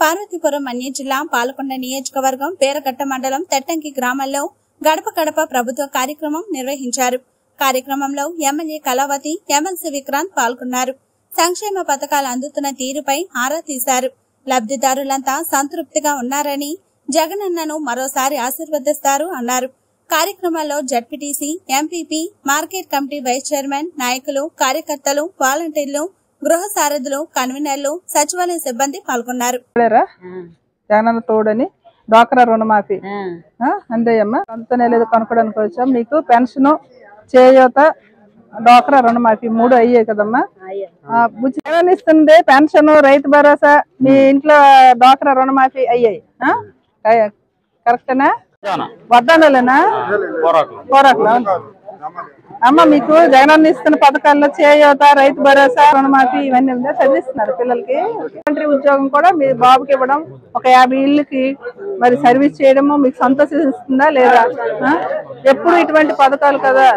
పార్వతీపురం మన్య జిల్లా పాలకొండ నియోజకవర్గం పేరకట్ట మండలం తెట్టంకి గ్రామంలో గడప గడప ప్రభుత్వ కార్యక్రమం నిర్వహించారు కార్యక్రమంలో ఎమ్మెల్యే కళావతి ఎమ్మెల్సీ విక్రాంత్ పాల్గొన్నారు సంక్షేమ పథకాలు అందుతున్న తీరుపై ఆరా తీశారు లబ్ధిదారులంతా సంతృప్తిగా ఉన్నారని జగనన్నను మరోసారి ఆశీర్వదిస్తారు అన్నారు కార్యక్రమంలో ZPTC MPP market committee vice chairman నాయకులు కార్యకర్తలు వాలంటీర్లు గృహ సారథులు కన్వీనర్లు సచివాలయ సిబ్బంది పాల్గొన్నారు లేరా జగనన్న తోడని డ్వాక్రా రుణమాఫీ ఆ, అంతేయమ్మా అంతనే లేదు కొనుక్కోడానికి వచ్చాం మీకు పెన్షన్ చేయూత డ్వాక్రా రుణమాఫీ మూడు అయ్యాయి కదమ్మా ఆ, బుజ్జి జగన్ ఇస్తుంది పెన్షన్ రైతు భరోసా మీ ఇంట్లో డ్వాక్రా రుణమాఫీ అయ్యాయి ఆ? అయ్యా. కరెక్టేనా వడ్డానేనా పోరాకులు అమ్మ మీకు జగనన్న ఇస్తున్న పథకాల్లో చేయూత రైతు భరోసా రుణమాఫీ ఇవన్నీ ఉందా చదివిస్తున్నారు పిల్లలకి మంత్రి ఉద్యోగం కూడా మీ బాబుకి ఇవ్వడం ఒక యాభై ఇళ్ళకి మరి సర్వీస్ చేయడము మీకు సంతోషిస్తుందా లేదా ఆ? ఎప్పుడు ఇటువంటి పథకాలు కదా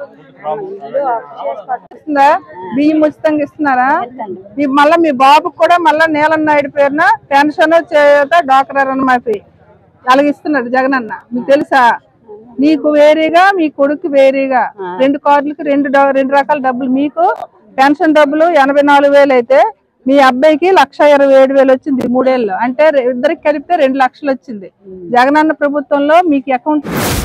ఇస్తుందా బియ్యం ఉచితంగా ఇస్తున్నారా మీ మళ్ళీ మీ బాబుకి కూడా మళ్ళా నీలం నాయుడు పేరున పెన్షన్ చేయూత డాక్టర్ రుణమాఫీ అలాగే ఇస్తున్నాడు జగనన్న మీకు తెలుసా నీకు వేరేగా మీ కొడుకు వేరేగా రెండు కార్డులకి రెండు డ- రెండు రకాల డబ్బులు మీకు పెన్షన్ డబ్బులు ఎనభై నాలుగు వేలు అయితే మీ అబ్బాయికి లక్ష ఇరవై ఏడు వేలు వచ్చింది ఈ మూడేళ్ళు అంటే రె- ఇద్దరికి కలిపితే రెండు లక్షలు వచ్చింది జగనన్న ప్రభుత్వంలో మీకు అకౌంట్